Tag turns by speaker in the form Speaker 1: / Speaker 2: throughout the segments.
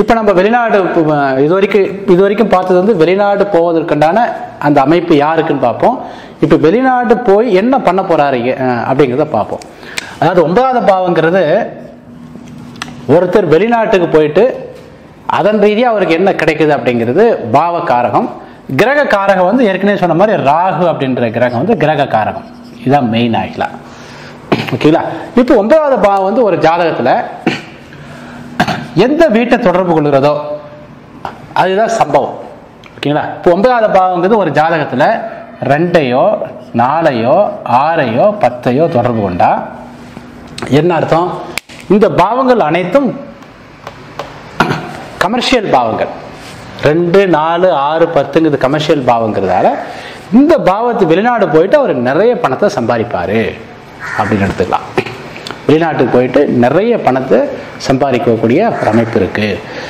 Speaker 1: இப்போ நம்ம வெளிநாடு இப்போ, இது வரைக்கும் இது வரைக்கும் பார்த்தது வந்து வெளிநாடு போவதற்குண்டான அந்த அமைப்பு யாருக்குன்னு பார்ப்போம் இப்போ வெளிநாடு போய் என்ன பண்ண போறாரு அஹ், அப்படிங்கிறத பார்ப்போம் அதாவது ஒன்பதாவது பாவங்கிறது ஒருத்தர் வெளிநாட்டுக்கு போயிட்டு அதன் ரீதியாக அவருக்கு என்ன கிடைக்குது அப்படிங்கிறது பாவ காரகம் கிரக காரகம் வந்து ஏற்கனவே சொன்ன மாதிரி ராகு அப்படின்ற கிரகம் வந்து கிரக காரகம் இதுதான் மெயின் ஆகிக்கலாம் ஓகேங்களா இப்போ ஒன்பதாவது பாவம் வந்து ஒரு ஜாதகத்தில் எந்த வீட்டை தொடர்பு கொள்கிறதோ அதுதான் சம்பவம் ஓகேங்களா இப்போ ஒன்பதாவது பாவங்கிறது ஒரு ஜாதகத்தில் ரெண்டையோ நாலையோ ஆறையோ பத்தையோ தொடர்பு கொண்டா என்ன அர்த்தம் இந்த பாவங்கள் அனைத்தும் கமர்ஷியல் பாவங்கள் ரெண்டு நாலு ஆறு பத்துங்கிறது கமர்ஷியல் பாவங்கிறதால இந்த பாவத்து வெளிநாடு போயிட்டு அவர் நிறைய பணத்தை சம்பாதிப்பாரு அப்படின்னு எடுத்துக்கலாம் வெளிநாட்டுக்கு போயிட்டு நிறைய பணத்தை சம்பாதிக்கக்கூடிய ஒரு அமைப்பு இருக்கு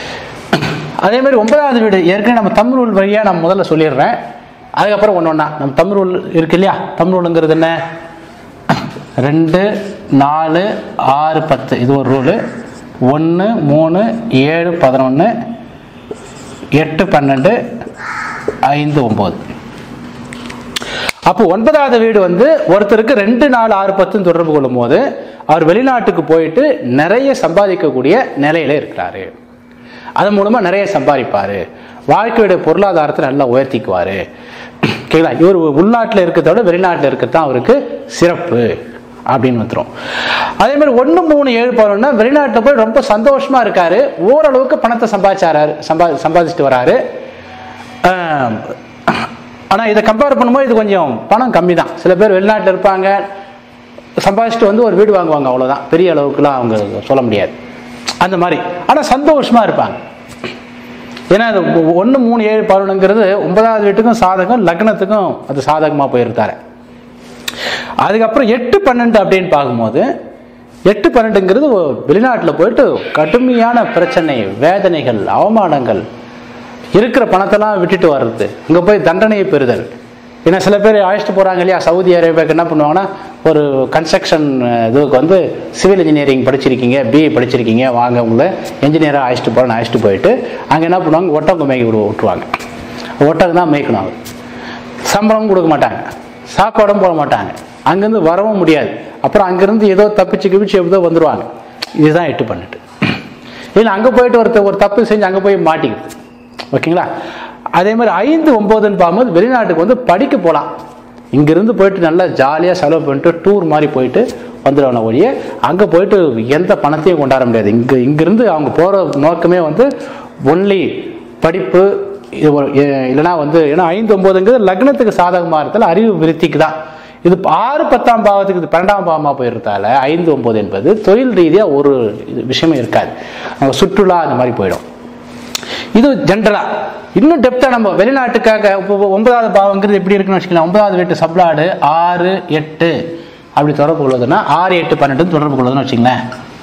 Speaker 1: அதே மாதிரி ஒன்பதாவது வீடு ஏற்கனவே நம்ம தமிழ் நூல் வழியாக நான் முதல்ல சொல்லிடுறேன் அதுக்கப்புறம் ஒன்று ஒன்றா நம்ம தமிழ் நூல் இருக்கு இல்லையா தமிழ் நூலுங்கிறது என்ன ரெண்டு நாலு ஆறு பத்து இது ஒரு ரூலு ஒன்று மூணு ஏழு பதினொன்று எட்டு பன்னெண்டு ஐந்து ஒம்பது அப்போ ஒன்பதாவது வீடு வந்து ஒருத்தருக்கு ரெண்டு நாலு ஆறு பத்துன்னு தொடர்பு கொள்ளும் போது அவர் வெளிநாட்டுக்கு போயிட்டு நிறைய சம்பாதிக்கக்கூடிய நிலையில இருக்கிறாரு அதன் மூலமா நிறைய சம்பாதிப்பாரு வாழ்க்கையுடைய பொருளாதாரத்தை நல்லா உயர்த்திக்குவாரு ஓகேங்களா இவர் உள்நாட்டில் இருக்கிறத விட வெளிநாட்டில் இருக்கிறது தான் அவருக்கு சிறப்பு அப்படின்னு வந்துடும் அதே மாதிரி ஒன்று மூணு ஏழு பதினொன்னா வெளிநாட்டில் போய் ரொம்ப சந்தோஷமா இருக்காரு ஓரளவுக்கு பணத்தை சம்பாதிச்சாரு சம்பா சம்பாதிச்சுட்டு வராரு ஆஹ், ஆனா இதை கம்பேர் பண்ணும்போது இது கொஞ்சம் பணம் கம்மி தான் சில பேர் வெளிநாட்டில் இருப்பாங்க சம்பாதிச்சுட்டு வந்து ஒரு வீடு வாங்குவாங்க அவ்வளவுதான் பெரிய அளவுக்குலாம் அவங்க சொல்ல முடியாது அந்த மாதிரி ஆனா சந்தோஷமா இருப்பாங்க ஏன்னா அது ஒன்று மூணு ஏழு பதினொன்றுங்கிறது ஒன்பதாவது வீட்டுக்கும் சாதகம் லக்னத்துக்கும் அது சாதகமாக போயிருக்காரு அதுக்கப்புறம் எட்டு பன்னெண்டு அப்படின்னு பார்க்கும்போது எட்டு பன்னெண்டுங்கிறது வெளிநாட்டில் போயிட்டு கடுமையான பிரச்சனை வேதனைகள் அவமானங்கள் இருக்கிற பணத்தெல்லாம் விட்டுட்டு வர்றது அங்கே போய் தண்டனையை பெறுதல் ஏன்னா சில பேர் அழைச்சிட்டு போகிறாங்க இல்லையா சவுதி அரேபியாவுக்கு என்ன பண்ணுவாங்கன்னா ஒரு கன்ஸ்ட்ரக்ஷன் இதுக்கு வந்து சிவில் இன்ஜினியரிங் படிச்சிருக்கீங்க பிஏ படிச்சிருக்கீங்க வாங்க உங்களை என்ஜினியராக அழைச்சிட்டு போகிறேன்னு அழைச்சிட்டு போயிட்டு அங்கே என்ன பண்ணுவாங்க ஒட்டகம் மேய்க்க விடு விட்டுருவாங்க ஒட்டகம் தான் மேய்க்கணும் அவர் சம்பளமும் கொடுக்க மாட்டாங்க சாப்பாடும் போட மாட்டாங்க அங்கேருந்து வரவும் முடியாது அப்புறம் அங்கேருந்து ஏதோ தப்பிச்சு கிபிச்சு ஏதோ வந்துடுவாங்க இதுதான் எட்டு பண்ணிட்டு இல்லை அங்கே போயிட்டு ஒருத்தர் ஒரு தப்பு செஞ்சு அங்கே போய் மாட்டிக்குது ஓகேங்களா அதே மாதிரி ஐந்து ஒம்போதுன்னு பார்க்கும்போது வெளிநாட்டுக்கு வந்து படிக்க போகலாம் இங்கிருந்து போயிட்டு நல்லா ஜாலியாக செலவு பண்ணிட்டு டூர் மாதிரி போயிட்டு வந்துடுவாங்க ஒழிய அங்கே போயிட்டு எந்த பணத்தையும் கொண்டாட முடியாது இங்கே இங்கிருந்து அவங்க போகிற நோக்கமே வந்து ஒன்லி படிப்பு இது ஒரு- எ- இல்லைன்னா வந்து ஏன்னா ஐந்து ஒம்போதுங்கிறது லக்னத்துக்கு சாதகமாக இருந்தால் அறிவு விருத்திக்கு தான் இது ஆறு பத்தாம் பாவத்துக்கு இது பன்னெண்டாம் பாவமாக போயிருந்தால ஐந்து ஒன்பது என்பது தொழில் ரீதியாக ஒரு இது விஷயமே இருக்காது அவங்க சுற்றுலா அந்த மாதிரி போயிடும் இது ஜென்ரலா இன்னும் டெப்தா நம்ம வெளிநாட்டுக்காக இப்போ ஒன்பதாவது பாவங்கிறது எப்படி இருக்குன்னு வச்சுக்கலாம் ஒன்பதாவது வீட்டு சப்ளாடு ஆறு எட்டு அப்படி தொடர்பு கொள்வதுன்னா ஆறு எட்டு பன்னெண்டு தொடர்பு கொள்வதுன்னு வச்சுங்களேன்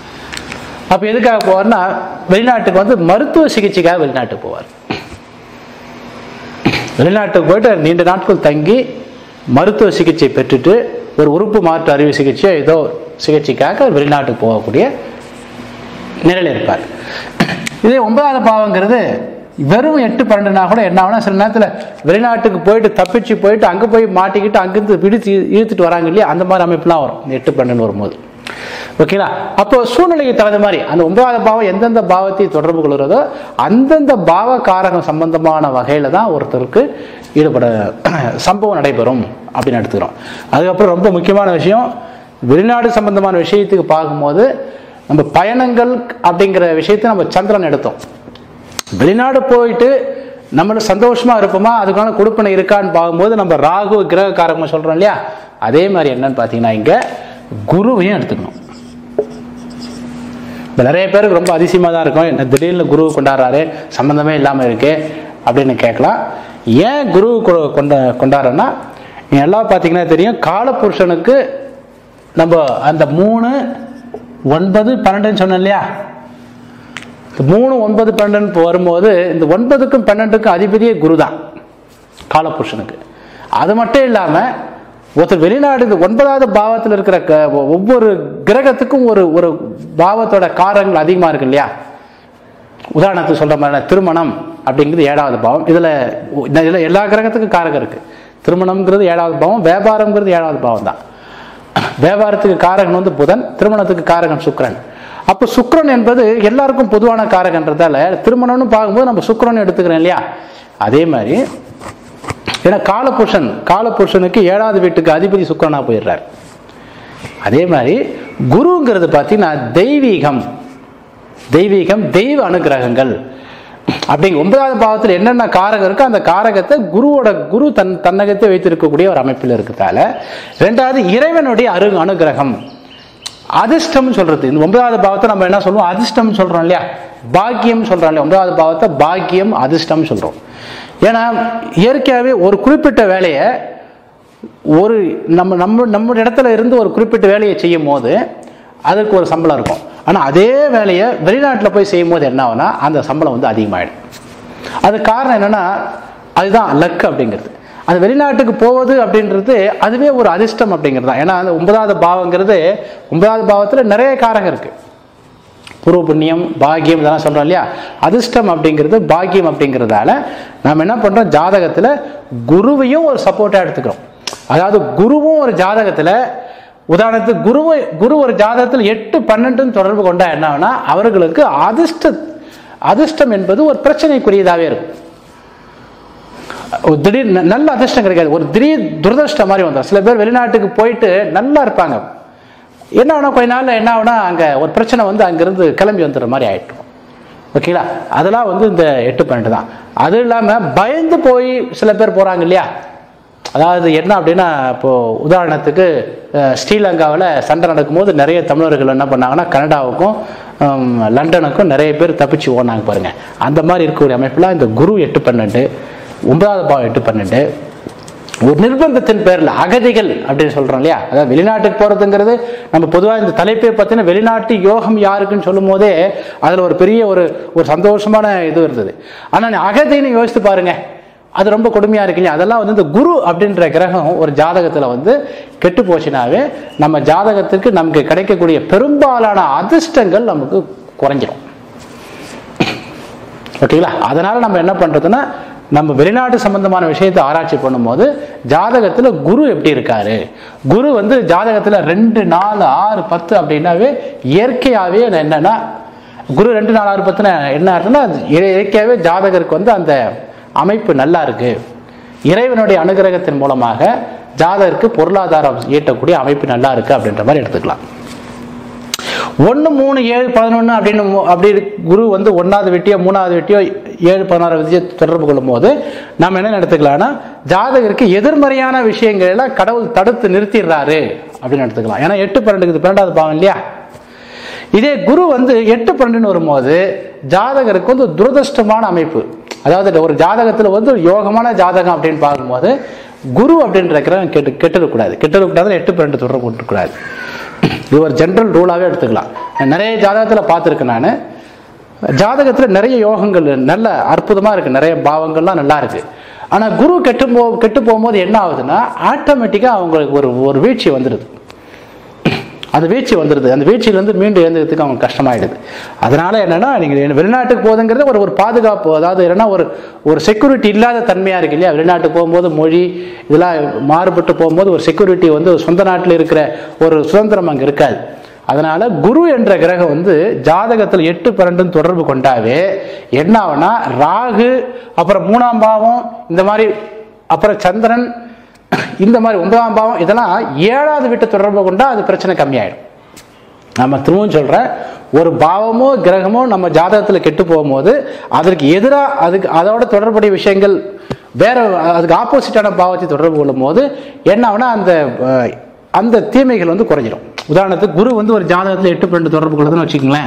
Speaker 1: அப்போ எதுக்காக போவார்னா வெளிநாட்டுக்கு வந்து மருத்துவ சிகிச்சைக்காக வெளிநாட்டுக்கு போவார் வெளிநாட்டுக்கு போயிட்டு நீண்ட நாட்கள் தங்கி மருத்துவ சிகிச்சை பெற்றுட்டு ஒரு உறுப்பு மாற்று அறுவை சிகிச்சை ஏதோ சிகிச்சைக்காக அவர் வெளிநாட்டுக்கு போகக்கூடிய நிலையில் இருப்பார் இதே ஒன்பதாவது பாவங்கிறது வெறும் எட்டு பன்னெண்டுனா கூட என்ன ஆகும்னா சில நேரத்தில் வெளிநாட்டுக்கு போயிட்டு தப்பிச்சு போயிட்டு அங்கே போய் மாட்டிக்கிட்டு அங்கேருந்து பிடித்து இழுத்துட்டு வராங்க இல்லையா அந்த மாதிரி அமைப்புலாம் வரும் இந்த எட்டு பன்னெண்டு வரும்போது ஓகேங்களா அப்போ சூழ்நிலைக்கு தகுந்த மாதிரி அந்த ஒன்பதாவது பாவம் எந்தெந்த பாவத்தை தொடர்பு கொள்கிறதோ அந்தந்த பாவ காரகம் சம்பந்தமான வகையில தான் ஒருத்தருக்கு ஈடுபட சம்பவம் நடைபெறும் அப்படின்னு எடுத்துக்கிறோம் அதுக்கப்புறம் ரொம்ப முக்கியமான விஷயம் வெளிநாடு சம்பந்தமான விஷயத்துக்கு பார்க்கும்போது நம்ம பயணங்கள் அப்படிங்கிற விஷயத்தை நம்ம சந்திரன் எடுத்தோம் வெளிநாடு போயிட்டு நம்ம சந்தோஷமா இருப்போமா அதுக்கான கொடுப்பனை இருக்கான்னு பார்க்கும்போது நம்ம ராகு கிரக காரகமா சொல்றோம் இல்லையா அதே மாதிரி என்னன்னு பார்த்தீங்கன்னா இங்க குருவையும் எடுத்துக்கணும் இப்போ நிறைய பேருக்கு ரொம்ப அதிசயமாக தான் இருக்கும் என்ன திடீர்னு குரு கொண்டாடுறாரு சம்மந்தமே இல்லாமல் இருக்கு அப்படின்னு கேட்கலாம் ஏன் குரு கொ- கொண்ட கொண்டாடுறேன்னா நீங்க எல்லாம் பார்த்தீங்கன்னா தெரியும் காலபுருஷனுக்கு நம்ம அந்த மூணு ஒன்பது பன்னெண்டுன்னு சொன்னோம் இல்லையா இந்த மூணு ஒன்பது பன்னெண்டு இப்போ வரும்போது இந்த ஒன்பதுக்கும் பன்னெண்டுக்கும் அதிபதியே குரு தான் காலபுருஷனுக்கு அது மட்டும் இல்லாமல் ஒருத்தர் வெளிநாடு இந்த ஒன்பதாவது பாவத்தில் இருக்கிற க- ஒவ்வொரு கிரகத்துக்கும் ஒரு ஒரு பாவத்தோட காரங்கள் அதிகமாக இருக்கு இல்லையா உதாரணத்துக்கு சொல்ற மாதிரி திருமணம் அப்படிங்கிறது ஏழாவது பாவம் இதுல இதுல எல்லா கிரகத்துக்கும் காரகம் இருக்கு திருமணம்ங்கிறது ஏழாவது பாவம் வியாபாரம்ங்கிறது ஏழாவது பாவம் தான் வியாபாரத்துக்கு காரகன் வந்து புதன் திருமணத்துக்கு காரகன் சுக்கிரன் அப்போ சுக்கிரன் என்பது எல்லாருக்கும் பொதுவான காரகன்றதால திருமணம்னு பார்க்கும்போது நம்ம சுக்கிரன் எடுத்துக்கிறோம் இல்லையா அதே மாதிரி ஏன்னா காலபுருஷன் காலபுருஷனுக்கு ஏழாவது வீட்டுக்கு அதிபதி சுக்கிரனா போயிடுறார் அதே மாதிரி குருங்கிறது பார்த்தீங்கன்னா தெய்வீகம் தெய்வீகம் தெய்வ அனுகிரகங்கள் அப்படிங்க ஒன்பதாவது பாவத்தில் என்னென்ன காரகம் இருக்கோ அந்த காரகத்தை குருவோட குரு தன் தன்னகத்தை வைத்திருக்கக்கூடிய ஒரு அமைப்பில் இருக்கிறதால ரெண்டாவது இறைவனுடைய அரு அனுகிரகம் அதிர்ஷ்டம் சொல்றது இந்த ஒன்பதாவது பாவத்தை நம்ம என்ன சொல்லுவோம் அதிர்ஷ்டம் சொல்றோம் இல்லையா பாக்கியம் சொல்றோம் இல்லையா ஒன்பதாவது பாவத்தை பாக்கியம் அதிர்ஷ்டம் சொல்றோம் ஏன்னா இயற்கையாகவே ஒரு குறிப்பிட்ட வேலையை ஒரு நம்ம நம்ம நம்ம இடத்துல இருந்து ஒரு குறிப்பிட்ட வேலையை செய்யும் போது அதுக்கு ஒரு சம்பளம் இருக்கும் ஆனால் அதே வேலையை வெளிநாட்டில் போய் செய்யும் போது என்ன ஆகும்னா அந்த சம்பளம் வந்து அதிகமாகிடும் அது காரணம் என்னன்னா அதுதான் லக் அப்படிங்கிறது அது வெளிநாட்டுக்கு போவது அப்படின்றது அதுவே ஒரு அதிர்ஷ்டம் அப்படிங்கிறது தான் ஏன்னா அந்த ஒன்பதாவது பாவங்கிறது ஒன்பதாவது பாவத்தில் நிறைய காரகம் இருக்கு பூர்வ புண்ணியம் பாக்கியம் இதெல்லாம் சொல்றோம் இல்லையா அதிர்ஷ்டம் அப்படிங்கிறது பாக்கியம் அப்படிங்கிறதால நம்ம என்ன பண்றோம் ஜாதகத்துல குருவையும் ஒரு சப்போர்ட்டா எடுத்துக்கிறோம் அதாவது குருவும் ஒரு ஜாதகத்துல உதாரணத்துக்கு குருவை குரு ஒரு ஜாதகத்தில் எட்டு பன்னெண்டுன்னு தொடர்பு கொண்டா என்ன ஆகும்னா அவர்களுக்கு அதிர்ஷ்ட அதிர்ஷ்டம் என்பது ஒரு பிரச்சனைக்குரியதாகவே இருக்கும் ஒரு திடீர் ந- நல்ல அதிர்ஷ்டம் கிடைக்காது ஒரு திடீர் துரதிர்ஷ்டம் மாதிரி வந்துடும் சில பேர் வெளிநாட்டுக்கு போயிட்டு நல்லா இருப்பாங்க என்ன ஆனா கொஞ்ச நாள்ல என்ன ஆகுனா அங்க ஒரு பிரச்சனை வந்து அங்கிருந்து கிளம்பி வந்துடுற மாதிரி ஆயிட்டோம் ஓகேங்களா அதெல்லாம் வந்து இந்த எட்டு பன்னெண்டு தான் அது இல்லாம பயந்து போய் சில பேர் போறாங்க இல்லையா அதாவது என்ன அப்படின்னா இப்போ உதாரணத்துக்கு அஹ், ஸ்ரீலங்காவில் சண்டை நடக்கும்போது நிறைய தமிழர்கள் என்ன பண்ணாங்கன்னா கனடாவுக்கும் ஹம், லண்டனுக்கும் நிறைய பேர் தப்பிச்சு ஓடினாங்க பாருங்க அந்த மாதிரி இருக்கக்கூடிய அமைப்புல இந்த குரு எட்டு பன்னெண்டு ஒன்பதாவது பாவம் எட்டு பன்னெண்டு ஒரு நிர்பந்தத்தின் பேர்ல அகதிகள் அப்படின்னு சொல்றோம் இல்லையா அதாவது வெளிநாட்டுக்கு போறதுங்கிறது நம்ம பொதுவா இந்த தலைப்பை பார்த்தீங்கன்னா வெளிநாட்டு யோகம் யாருக்குன்னு சொல்லும் போதே அதுல ஒரு பெரிய ஒரு ஒரு சந்தோஷமான இது இருந்தது ஆனா நீ அகதின்னு யோசித்து பாருங்க அது ரொம்ப கொடுமையா இருக்கு இல்லையா அதெல்லாம் வந்து இந்த குரு அப்படின்ற கிரகம் ஒரு ஜாதகத்துல வந்து கெட்டு போச்சுனாவே நம்ம ஜாதகத்துக்கு நமக்கு கிடைக்கக்கூடிய பெரும்பாலான அதிர்ஷ்டங்கள் நமக்கு குறைஞ்சிடும் ஓகேங்களா அதனால நம்ம என்ன பண்றதுன்னா நம்ம வெளிநாட்டு சம்பந்தமான விஷயத்தை ஆராய்ச்சி பண்ணும்போது ஜாதகத்துல குரு எப்படி இருக்காரு குரு வந்து ஜாதகத்துல ரெண்டு நாலு ஆறு பத்து அப்படின்னாவே இயற்கையாவே என்னன்னா குரு ரெண்டு நாலு ஆறு பத்துனா என்ன ஆகுதுன்னா அது இயற்கையாவே ஜாதகருக்கு வந்து அந்த அமைப்பு நல்லா இருக்கு இறைவனுடைய அனுகிரகத்தின் மூலமாக ஜாதகருக்கு பொருளாதாரம் ஈட்டக்கூடிய அமைப்பு நல்லா இருக்கு அப்படின்ற மாதிரி எடுத்துக்கலாம் ஒன்று மூணு ஏழு பதினொன்று அப்படின்னு மு- அப்படி குரு வந்து ஒன்றாவது வெட்டியோ மூணாவது வெட்டியோ ஏழு பதினாறு வெட்டியோ தொடர்பு கொள்ளும் போது நம்ம என்ன எடுத்துக்கலாம்னா ஜாதகருக்கு எதிர்மறையான விஷயங்கள் எல்லாம் கடவுள் தடுத்து நிறுத்திடுறாரு அப்படின்னு எடுத்துக்கலாம் ஏன்னா எட்டு பன்னெண்டுக்கு இது பன்னெண்டாவது பாவம் இல்லையா இதே குரு வந்து எட்டு பன்னெண்டுன்னு வரும்போது ஜாதகருக்கு வந்து துரதிருஷ்டமான அமைப்பு அதாவது ஒரு ஜாதகத்துல வந்து ஒரு யோகமான ஜாதகம் அப்படின்னு பார்க்கும்போது குரு அப்படின்ற கிரகம் கெட்டு கெட்டுடக்கூடாது கெட்டுடக்கூடாது எட்டு பன்னெண்டு தொடர்பு கொள்ளக்கூடாது இது ஒரு ஜென்ரல் ரூலாகவே எடுத்துக்கலாம் நான் நிறைய ஜாதகத்தில் பார்த்துருக்கேன் நான் ஜாதகத்தில் நிறைய யோகங்கள் நல்ல அற்புதமாக இருக்குது நிறைய பாவங்கள்லாம் நல்லா இருக்கு ஆனால் குரு கெட்டு போ கெட்டு போகும்போது என்ன ஆகுதுன்னா ஆட்டோமேட்டிக்காக அவங்களுக்கு ஒரு ஒரு வீழ்ச்சி வந்துடுது அந்த வீழ்ச்சி வந்துடுது அந்த வீழ்ச்சியிலேருந்து மீண்டும் எழுந்ததுக்கு அவங்க கஷ்டமாயிடுது அதனால என்னன்னா நீங்கள் வெளிநாட்டுக்கு போகுதுங்கிறது ஒரு ஒரு பாதுகாப்பு அதாவது என்னன்னா ஒரு ஒரு செக்யூரிட்டி இல்லாத தன்மையாக இருக்கு இல்லையா வெளிநாட்டுக்கு போகும்போது மொழி இதெல்லாம் மாறுபட்டு போகும்போது ஒரு செக்யூரிட்டி வந்து சொந்த நாட்டில் இருக்கிற ஒரு சுதந்திரம் அங்கே இருக்காது அதனால குரு என்ற கிரகம் வந்து ஜாதகத்தில் எட்டு பன்னெண்டுன்னு தொடர்பு கொண்டாவே என்ன ஆகும்னா ராகு அப்புறம் மூணாம் பாவம் இந்த மாதிரி அப்புறம் சந்திரன் இந்த மாதிரி ஒன்பதாம் பாவம் இதெல்லாம் ஏழாவது வீட்டை தொடர்பு கொண்டா அது பிரச்சனை கம்மியாயிடும் நம்ம திரும்பவும் சொல்றேன் ஒரு பாவமோ கிரகமோ நம்ம ஜாதகத்துல கெட்டு போகும்போது அதற்கு எதிராக அதுக்கு அதோட தொடர்புடைய விஷயங்கள் வேற அதுக்கு ஆப்போசிட்டான பாவத்தை தொடர்பு கொள்ளும் போது என்ன ஆகும்னா அந்த அஹ், அந்த தீமைகள் வந்து குறைஞ்சிரும் உதாரணத்துக்கு குரு வந்து ஒரு ஜாதகத்துல எட்டு பன்னெண்டு தொடர்பு கொள்ளுதுன்னு வச்சுக்கோங்களேன்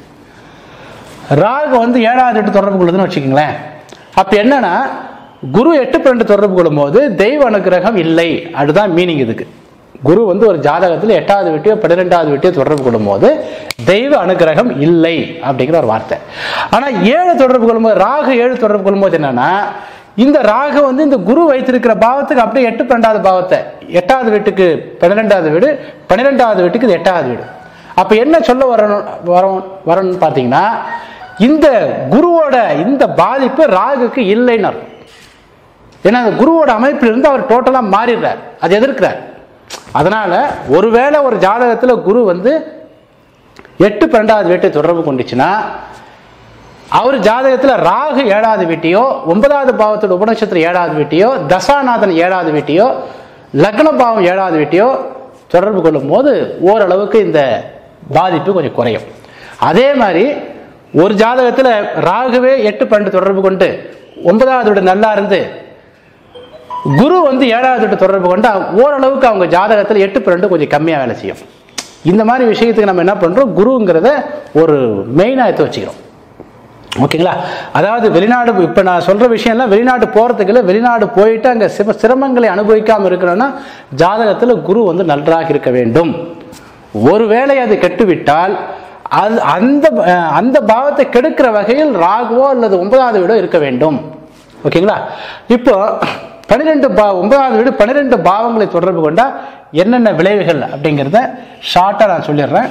Speaker 1: ராகு வந்து ஏழாவது எட்டு தொடர்பு கொள்ளுதுன்னு வச்சுக்கோங்களேன் அப்ப என்னன்னா குரு எட்டு பன்னெண்டு தொடர்பு கொள்ளும்போது தெய்வ அனுகிரகம் இல்லை அதுதான் மீனிங் இதுக்கு குரு வந்து ஒரு ஜாதகத்தில் எட்டாவது வீட்டையோ பன்னிரெண்டாவது வீட்டையோ தொடர்பு கொள்ளும்போது தெய்வ அனுகிரகம் இல்லை அப்படிங்கிற ஒரு வார்த்தை ஆனா ஏழு தொடர்பு கொள்ளும்போது ராகு ஏழு தொடர்பு கொள்ளும்போது என்னன்னா இந்த ராகு வந்து இந்த குரு வைத்திருக்கிற பாவத்துக்கு அப்படியே எட்டு பன்னெண்டாவது பாவத்தை எட்டாவது வீட்டுக்கு பன்னிரெண்டாவது வீடு பன்னிரெண்டாவது வீட்டுக்கு இது எட்டாவது வீடு அப்ப என்ன சொல்ல வரணும் வரோம் வரணும்னு பார்த்தீங்கன்னா இந்த குருவோட இந்த பாதிப்பு ராகுக்கு இல்லைன்னு அர்த்தம். ஏன்னா அந்த குருவோட அமைப்பிலிருந்து அவர் டோட்டலா மாறிடுறார் அது எதிர்க்கிறார் அதனால ஒருவேளை ஒரு ஜாதகத்துல குரு வந்து எட்டு பன்னெண்டாவது வீட்டை தொடர்பு கொண்டுச்சுன்னா அவர் ஜாதகத்துல ராகு ஏழாவது வீட்டையோ ஒன்பதாவது பாவத்தோட உபநட்சத்திரம் ஏழாவது வீட்டையோ தசாநாதன் ஏழாவது வீட்டையோ லக்ன பாவம் ஏழாவது வீட்டையோ தொடர்பு கொள்ளும் போது ஓரளவுக்கு இந்த பாதிப்பு கொஞ்சம் குறையும் அதே மாதிரி ஒரு ஜாதகத்துல ராகுவே எட்டு பன்னெண்டு தொடர்பு கொண்டு ஒன்பதாவது வீடு நல்லா இருந்து குரு வந்து ஏழாவது வீட்டு தொடர்பு கொண்டா ஓரளவுக்கு அவங்க ஜாதகத்தில் எட்டு பன்னெண்டு கொஞ்சம் கம்மியாக வேலை செய்யும் இந்த மாதிரி விஷயத்துக்கு நம்ம என்ன பண்றோம் குருங்கிறத ஒரு மெயினாக எடுத்து வச்சுக்கிறோம் ஓகேங்களா அதாவது வெளிநாடு இப்போ நான் சொல்ற விஷயம் எல்லாம் வெளிநாடு போறதுக்கு இல்லை வெளிநாடு போயிட்டு அங்கே சிவ சிரமங்களை அனுபவிக்காம இருக்கணும்னா ஜாதகத்தில் குரு வந்து நன்றாக இருக்க வேண்டும் ஒருவேளை அது கெட்டுவிட்டால் அது அந்த அஹ், அந்த பாவத்தை கெடுக்கிற வகையில் ராகுவோ அல்லது ஒன்பதாவது வீடோ இருக்க வேண்டும் ஓகேங்களா இப்போ பன்னிரெண்டு பா ஒன்பதாவது வீடு பன்னிரெண்டு பாவங்களை தொடர்பு கொண்டா என்னென்ன விளைவுகள் அப்படிங்கிறத ஷார்ட்டாக நான் சொல்லிடுறேன்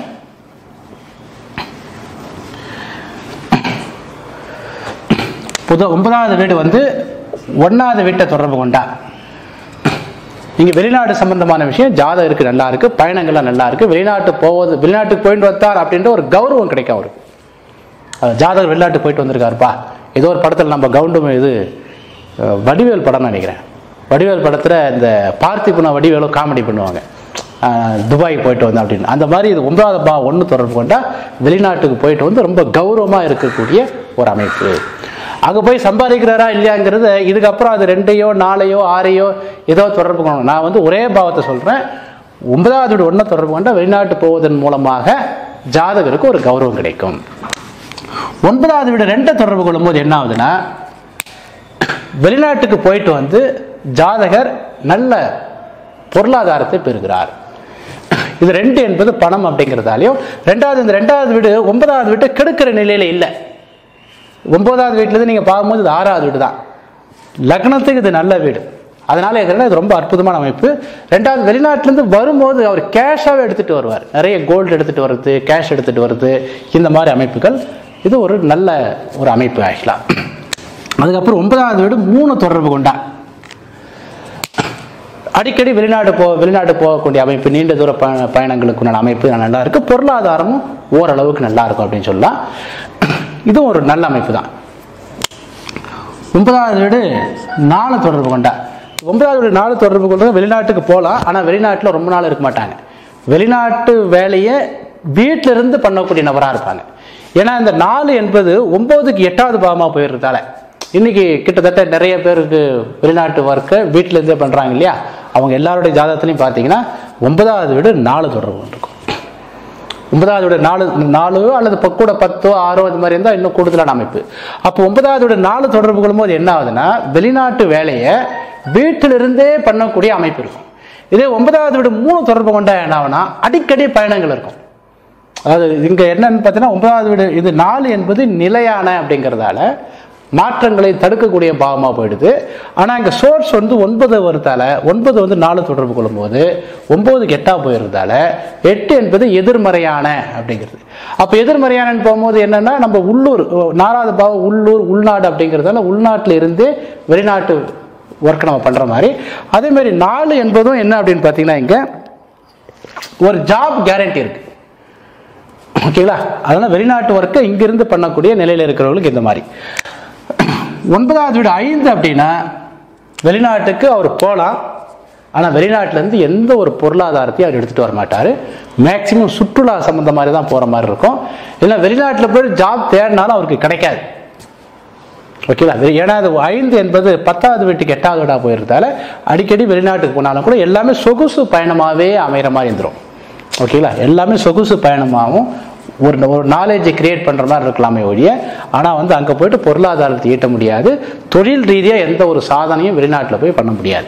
Speaker 1: புத ஒன்பதாவது வீடு வந்து ஒன்றாவது வீட்டை தொடர்பு கொண்டா இங்க வெளிநாடு சம்பந்தமான விஷயம் ஜாதகருக்கு நல்லா இருக்கு பயணங்கள்லாம் நல்லா இருக்கு வெளிநாட்டு போவது வெளிநாட்டுக்கு போயிட்டு வந்தார் அப்படின்ற ஒரு கௌரவம் கிடைக்கும் அவருக்கு அஹ் ஜாதகர் வெளிநாட்டுக்கு போயிட்டு வந்திருக்காருப்பா ஏதோ ஒரு படத்தில் நம்ம கவுண்டும் இது அஹ், வடிவேல் படம் நினைக்கிறேன் வடிவேல் படத்தில் இந்த பார்த்திபுனா வடிவேலும் காமெடி பண்ணுவாங்க அஹ், துபாய் போயிட்டு வந்தேன் அப்படின்னு அந்த மாதிரி இது ஒன்பதாவது பா ஒன்று தொடர்பு கொண்டா வெளிநாட்டுக்கு போயிட்டு வந்து ரொம்ப கௌரவமாக இருக்கக்கூடிய ஒரு அமைப்பு அங்கே போய் சம்பாதிக்கிறாரா இல்லையாங்கிறது இதுக்கப்புறம் அது ரெண்டையோ நாலையோ ஆறையோ ஏதோ தொடர்பு கொள்ளணும் நான் வந்து ஒரே பாவத்தை சொல்கிறேன் ஒன்பதாவது வீடு ஒன்றை தொடர்பு கொண்டா வெளிநாட்டு போவதன் மூலமாக ஜாதகருக்கு ஒரு கௌரவம் கிடைக்கும் ஒன்பதாவது வீடு ரெண்டை தொடர்பு கொள்ளும்போது என்ன ஆகுதுன்னா வெளிநாட்டுக்கு போயிட்டு வந்து ஜாதகர் நல்ல பொருளாதாரத்தை பெறுகிறார் இது ரெண்டு என்பது பணம் அப்படிங்கிறதாலையும் ரெண்டாவது இந்த ரெண்டாவது வீடு ஒன்பதாவது வீட்டை கெடுக்கிற நிலையில இல்லை ஒன்பதாவது வீட்டிலேருந்து நீங்கள் பார்க்கும்போது இது ஆறாவது வீடு தான் லக்னத்துக்கு இது நல்ல வீடு அதனால எதுனா இது ரொம்ப அற்புதமான அமைப்பு ரெண்டாவது வெளிநாட்டிலேருந்து வரும்போது அவர் கேஷாகவே எடுத்துகிட்டு வருவார் நிறைய கோல்டு எடுத்துகிட்டு வர்றது கேஷ் எடுத்துகிட்டு வர்றது இந்த மாதிரி அமைப்புகள் இது ஒரு நல்ல ஒரு அமைப்பு ஆக்சுவலாக அதுக்கப்புறம் ஒன்பதாவது வீடு மூணு தொடர்பு கொண்டா அடிக்கடி வெளிநாடு போ வெளிநாடு போகக்கூடிய அமைப்பு நீண்ட தூர ப பயணங்களுக்கு உண்டான அமைப்பு நல்லா இருக்கு பொருளாதாரமும் ஓரளவுக்கு நல்லா இருக்கும் அப்படின்னு சொல்லலாம் இதுவும் ஒரு நல்ல அமைப்பு தான் ஒன்பதாவது வீடு நாலு தொடர்பு கொண்டா ஒன்பதாவது வீடு நாலு தொடர்பு கொண்டது வெளிநாட்டுக்கு போகலாம் ஆனால் வெளிநாட்டில் ரொம்ப நாள் இருக்க மாட்டாங்க வெளிநாட்டு வேலையை வீட்டில இருந்து பண்ணக்கூடிய நபராக இருப்பாங்க ஏன்னா இந்த நாலு என்பது ஒன்பதுக்கு எட்டாவது பாவமாக போயிடுறதால இன்னைக்கு கிட்டத்தட்ட நிறைய பேருக்கு வெளிநாட்டு ஒர்க்கை வீட்டில இருந்தே பண்ணுறாங்க இல்லையா அவங்க எல்லாருடைய ஜாதகத்துலையும் பார்த்தீங்கன்னா ஒன்பதாவது வீடு நாலு தொடர்பு கொண்டிருக்கும் ஒன்பதாவது வீடு நாலு நாலு அல்லது இப்போ கூட பத்தோ ஆறோ இது மாதிரி இருந்தால் இன்னும் கூடுதலான அமைப்பு அப்போ ஒன்பதாவது வீடு நாலு தொடர்பு கொள்ளும்போது என்ன ஆகுதுன்னா வெளிநாட்டு வேலையை வீட்டிலிருந்தே பண்ணக்கூடிய அமைப்பு இருக்கும் இதே ஒன்பதாவது வீடு மூணு தொடர்பு கொண்டா என்ன ஆகுனா அடிக்கடி பயணங்கள் இருக்கும் அதாவது இங்க என்னன்னு பார்த்தீங்கன்னா ஒன்பதாவது வீடு இது நாலு என்பது நிலையான அப்படிங்கிறதால மாற்றங்களை தடுக்கக்கூடிய பாவமாக போயிடுது ஆனால் இங்கே சோர்ஸ் வந்து ஒன்பது வருதால ஒன்பது வந்து நாலு தொடர்பு கொள்ளும்போது ஒன்பதுக்கு எட்டா போயிருந்தால எட்டு என்பது எதிர்மறையான அப்படிங்கிறது அப்போ எதிர்மறையானன்னு போகும்போது என்னன்னா நம்ம உள்ளூர் நாலாவது பாவம் உள்ளூர் உள்நாடு அப்படிங்கிறதால உள்நாட்டில் இருந்து வெளிநாட்டு ஒர்க் நம்ம பண்ணுற மாதிரி அதே மாதிரி நாலு என்பதும் என்ன அப்படின்னு பார்த்தீங்கன்னா இங்கே ஒரு ஜாப் கேரண்டி இருக்கு ஓகேங்களா அதனால வெளிநாட்டு ஒர்க்கை இங்கிருந்து பண்ணக்கூடிய நிலையில் இருக்கிறவங்களுக்கு இந்த மாதிரி ஒன்பதாவது வீடு ஐந்து அப்படின்னா வெளிநாட்டுக்கு அவர் போகலாம் ஆனால் வெளிநாட்டிலேருந்து எந்த ஒரு பொருளாதாரத்தையும் அவர் எடுத்துகிட்டு வர மாட்டார் மேக்சிமம் சுற்றுலா சம்மந்த மாதிரி தான் போகிற மாதிரி இருக்கும் இல்லை வெளிநாட்டில் போய் ஜாப் தேடினாலும் அவருக்கு கிடைக்காது ஓகேங்களா வெ- ஏன்னா அது ஐந்து என்பது பத்தாவது வீட்டுக்கு எட்டாவது வீடாக போயிருந்தால அடிக்கடி வெளிநாட்டுக்கு போனாலும் கூட எல்லாமே சொகுசு பயணமாகவே அமைகிற மாதிரி இருந்துரும் ஓகேங்களா எல்லாமே சொகுசு பயணமாகவும் ஒரு ஒரு நாலேஜை கிரியேட் பண்ணுற மாதிரி இருக்கலாமே ஒழிய ஆனால் வந்து அங்கே போயிட்டு பொருளாதாரத்தை ஈட்ட முடியாது தொழில் ரீதியாக எந்த ஒரு சாதனையும் வெளிநாட்டில் போய் பண்ண முடியாது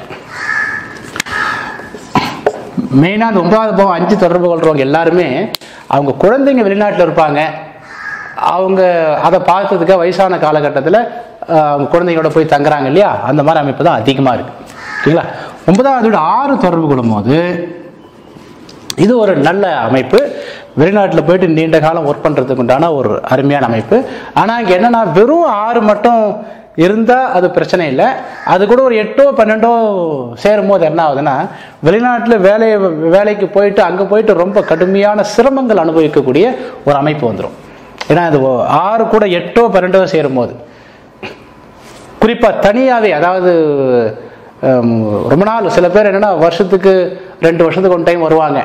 Speaker 1: மெயினாக அந்த ஒன்பதாவது பாவம் அஞ்சு தொடர்பு கொள்றவங்க எல்லாருமே அவங்க குழந்தைங்க வெளிநாட்டில் இருப்பாங்க அவங்க அதை பார்த்ததுக்கு வயசான காலகட்டத்தில் அவங்க குழந்தைங்களோட போய் தங்குறாங்க இல்லையா அந்த மாதிரி அமைப்பு தான் அதிகமாக இருக்கு ஓகேங்களா ஒன்பதாவது வீடு ஆறு தொடர்பு கொள்ளும்போது இது ஒரு நல்ல அமைப்பு வெளிநாட்டில் போயிட்டு நீண்ட காலம் ஒர்க் பண்ணுறதுக்கு உண்டான ஒரு அருமையான அமைப்பு ஆனால் இங்கே என்னன்னா வெறும் ஆறு மட்டும் இருந்தால் அது பிரச்சனை இல்லை அது கூட ஒரு எட்டோ பன்னெண்டோ சேரும் போது என்ன ஆகுதுன்னா வெளிநாட்டில் வேலை வேலைக்கு போயிட்டு அங்கே போயிட்டு ரொம்ப கடுமையான சிரமங்கள் அனுபவிக்கக்கூடிய ஒரு அமைப்பு வந்துடும் ஏன்னா அது ஒ- ஆறு கூட எட்டோ பன்னெண்டோ சேரும் போது குறிப்பாக தனியாகவே அதாவது ஹம், ரொம்ப நாள் சில பேர் என்னன்னா வருஷத்துக்கு ரெண்டு வருஷத்துக்கு ஒன் டைம் வருவாங்க